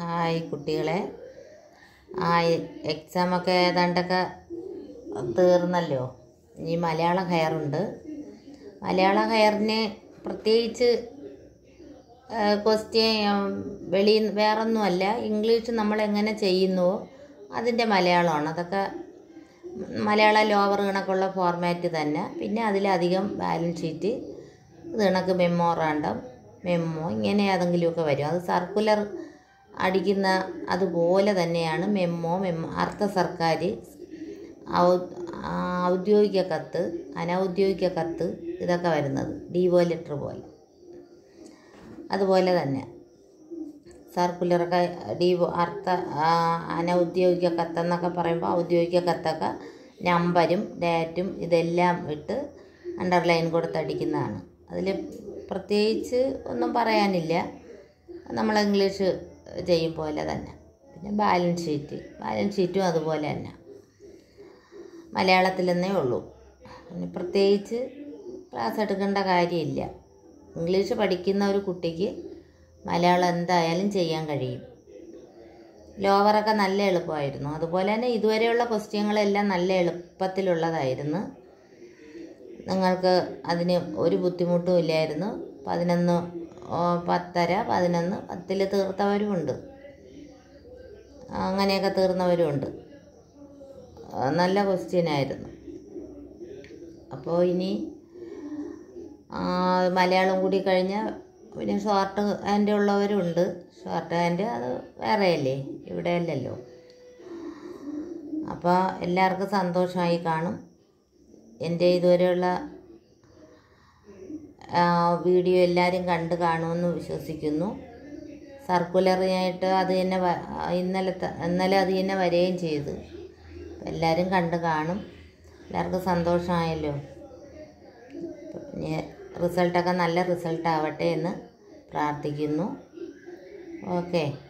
hi കുട്ടികളെ ആ എക്സാമൊക്കെ ഏതാണ്ടൊക്കെ തീർന്നല്ലോ ഇനി മലയാളം ഹയറുണ്ട് മലയാളം ഹയറിന് പ്രത്യേകിച്ച് ക്വസ്റ്റ്യൻ വെളി വേറൊന്നുമല്ല ഇംഗ്ലീഷ് നമ്മൾ എങ്ങനെ ചെയ്യുന്നുവോ അതിൻ്റെ മലയാളമാണ് അതൊക്കെ മലയാളം ലോവർ കണക്കുള്ള ഫോർമാറ്റ് തന്നെ പിന്നെ അതിലധികം ബാലൻസ് ഷീറ്റ് ഇത് കണക്ക് മെമ്മോറാണ്ടം മെമ്മോ ഇങ്ങനെ ഏതെങ്കിലുമൊക്കെ വരും അത് സർക്കുലർ അടിക്കുന്ന അതുപോലെ തന്നെയാണ് മെമ്മോ മെമ്മോ അർത്ഥ സർക്കാർ ഔദ്യോഗിക കത്ത് അനൗദ്യോഗിക കത്ത് ഇതൊക്കെ വരുന്നത് ഡിവോ ലെറ്റർ പോലെ അതുപോലെ തന്നെ സർക്കുലറൊക്കെ ഡിവോ അർത്ഥ അനൗദ്യോഗിക കത്തെന്നൊക്കെ പറയുമ്പോൾ ഔദ്യോഗിക കത്തൊക്കെ നമ്പരും ഡേറ്റും ഇതെല്ലാം ഇട്ട് അണ്ടർലൈൻ കൊടുത്തടിക്കുന്നതാണ് അതിൽ പ്രത്യേകിച്ച് ഒന്നും പറയാനില്ല നമ്മൾ ഇംഗ്ലീഷ് ചെയ്യും പോലെ തന്നെ പിന്നെ ബാലൻസ് ഷീറ്റ് ബാലൻസ് ഷീറ്റും അതുപോലെ തന്നെ മലയാളത്തിലെന്നേ ഉള്ളൂ പിന്നെ പ്രത്യേകിച്ച് ക്ലാസ് എടുക്കേണ്ട കാര്യമില്ല ഇംഗ്ലീഷ് പഠിക്കുന്ന ഒരു കുട്ടിക്ക് മലയാളം എന്തായാലും ചെയ്യാൻ കഴിയും ലോവറൊക്കെ നല്ല എളുപ്പമായിരുന്നു അതുപോലെ തന്നെ ഇതുവരെയുള്ള ക്വസ്റ്റ്യങ്ങളെല്ലാം നല്ല എളുപ്പത്തിലുള്ളതായിരുന്നു നിങ്ങൾക്ക് അതിന് ഒരു ബുദ്ധിമുട്ടും ഇല്ലായിരുന്നു പതിനൊന്ന് പത്തര പതിനൊന്ന് പത്തിൽ തീർത്തവരുമുണ്ട് അങ്ങനെയൊക്കെ തീർന്നവരുമുണ്ട് നല്ല ക്വസ്റ്റ്യനായിരുന്നു അപ്പോൾ ഇനി മലയാളം കൂടി കഴിഞ്ഞാൽ പിന്നെ ഷോർട്ട് ഹാൻഡ് ഉള്ളവരുണ്ട് ഷോർട്ട് ഹാൻഡ് അത് വേറെയല്ലേ ഇവിടെ അല്ലല്ലോ അപ്പോൾ എല്ലാവർക്കും സന്തോഷമായി കാണും എൻ്റെ ഇതുവരെയുള്ള വീഡിയോ എല്ലാവരും കണ്ട് കാണുമെന്ന് വിശ്വസിക്കുന്നു സർക്കുലറിനായിട്ട് അത് തന്നെ ഇന്നലത്തെ ഇന്നലെ അത് തന്നെ വരികയും ചെയ്തു എല്ലാവരും കണ്ട് കാണും എല്ലാവർക്കും സന്തോഷമായല്ലോ ഇനി റിസൾട്ടൊക്കെ നല്ല റിസൾട്ട് ആവട്ടെ എന്ന് പ്രാർത്ഥിക്കുന്നു ഓക്കെ